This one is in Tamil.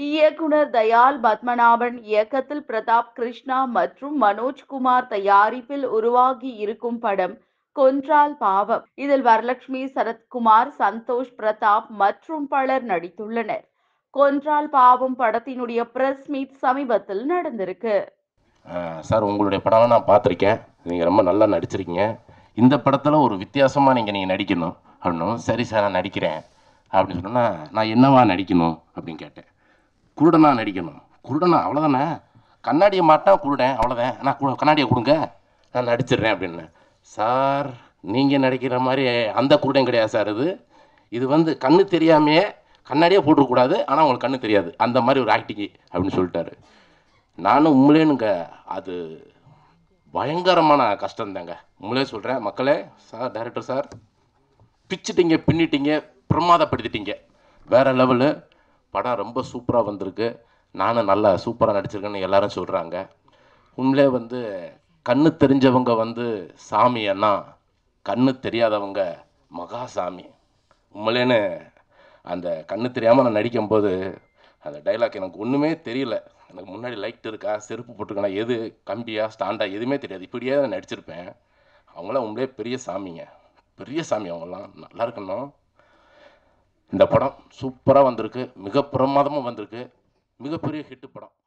இயக்குனர் தயால் பத்மநாபன் இயக்கத்தில் பிரதாப் கிருஷ்ணா மற்றும் மனோஜ்குமார் தயாரிப்பில் உருவாகி இருக்கும் படம் கொன்றால் பாவம் இதில் வரலட்சுமி சரத்குமார் சந்தோஷ் பிரதாப் மற்றும் பலர் நடித்துள்ளனர் கொன்றால் பாவம் படத்தினுடைய பிரஸ் மீட் சமீபத்தில் நடந்திருக்கு சார் உங்களுடைய படம் நான் பார்த்துருக்கேன் நீங்கள் ரொம்ப நல்லா நடிச்சிருக்கீங்க இந்த படத்தில் ஒரு வித்தியாசமாக நீங்கள் நீங்கள் நடிக்கணும் அப்படின்னும் சரி சார் நான் நடிக்கிறேன் அப்படின்னு சொன்னா நான் என்னவா நடிக்கணும் அப்படின்னு கேட்டேன் குருடனா நடிக்கணும் குருடனா அவ்வளோதானே கண்ணாடியை மாட்டா குருடன் அவ்வளோதான் நான் கு கண்ணாடியை கொடுங்க நான் நடிச்சிடுறேன் அப்படின்னு சார் நீங்கள் நடிக்கிற மாதிரி அந்த குருடன் கிடையாது சார் இது இது வந்து கண்ணு தெரியாமையே கண்ணாடியே போட்டுருக்கூடாது ஆனால் உங்களுக்கு கண்ணு தெரியாது அந்த மாதிரி ஒரு ஆக்டிங் அப்படின்னு சொல்லிட்டாரு நானும் உண்மையிலேனுங்க அது பயங்கரமான கஷ்டம் தாங்க உண்மையிலே சொல்கிறேன் மக்களே சார் டைரக்டர் சார் பிச்சிட்டீங்க பின்னிட்டீங்க பிரமாதப்படுத்திட்டீங்க வேறு லெவலு படம் ரொம்ப சூப்பராக வந்திருக்கு நானும் நல்லா சூப்பராக நடிச்சிருக்கேன்னு எல்லாரும் சொல்கிறாங்க உண்மையிலே வந்து கண்ணு தெரிஞ்சவங்க வந்து சாமி அண்ணா கண்ணு தெரியாதவங்க மகா சாமி உண்மையிலேன்னு அந்த கண்ணு தெரியாமல் நான் நடிக்கும்போது அந்த டைலாக் எனக்கு ஒன்றுமே தெரியல எனக்கு முன்னாடி லைட் இருக்கா செருப்பு போட்டிருக்கேனா எது கம்பியா ஸ்டாண்டா எதுவுமே தெரியாது இப்படியே நான் நடிச்சிருப்பேன் அவங்களாம் உண்மையிலே பெரிய சாமிங்க பெரிய சாமி அவங்களாம் நல்லா இருக்கணும் இந்த படம் சூப்பராக வந்திருக்கு மிக பிரமாதமாக வந்திருக்கு மிகப்பெரிய ஹிட்டு படம்